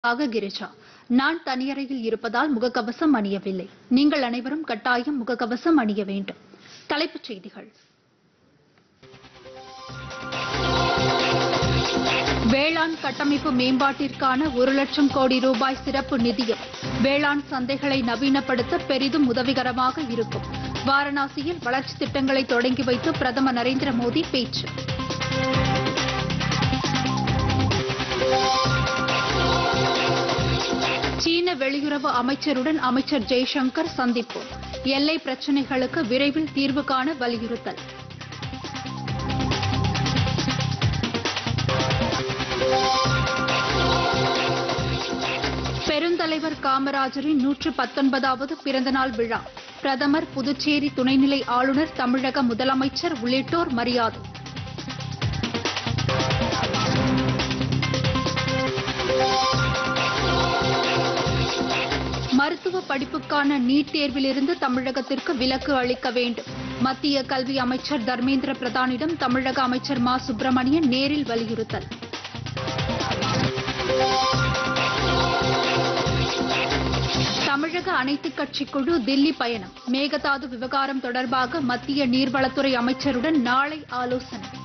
ஆக கிரிஜா நான் தனியறையில் இருப்பதால் முகக்கவசம் அணியவில்லை நீங்கள் அனைவரும் கட்டாயம் முகக்கவசம் அணிய வேண்டும் தலைப்புச் செய்திகள் வேளாண் கட்டமைப்பு மேம்பாட்டிற்கான ஒரு லட்சம் கோடி ரூபாய் சிறப்பு நிதியம் வேளாண் சந்தைகளை நவீனப்படுத்த பெரிதும் உதவிகரமாக இருக்கும் வாரணாசியில் வளர்ச்சி திட்டங்களை தொடங்கி வைத்து பிரதமர் நரேந்திர மோடி பேச்சு சீன வெளியுறவு அமைச்சருடன் அமைச்சர் ஜெய்சங்கர் சந்திப்பு எல்லை பிரச்சினைகளுக்கு விரைவில் தீர்வு காண வலியுறுத்தல் பெருந்தலைவர் காமராஜரின் நூற்று பத்தொன்பதாவது பிறந்தநாள் விழா பிரதமர் புதுச்சேரி துணைநிலை ஆளுநர் தமிழக முதலமைச்சர் உள்ளிட்டோர் மரியாதை மருத்துவ படிப்புக்கான நீட் தேர்விலிருந்து தமிழகத்திற்கு விலக்கு அளிக்க வேண்டும் மத்திய கல்வி அமைச்சர் தர்மேந்திர பிரதானிடம் தமிழக அமைச்சர் மா சுப்பிரமணியன் நேரில் வலியுறுத்தல் தமிழக அனைத்துக் கட்சி குழு தில்லி பயணம் மேகதாது விவகாரம் தொடர்பாக மத்திய நீர்வளத்துறை அமைச்சருடன் நாளை ஆலோசனை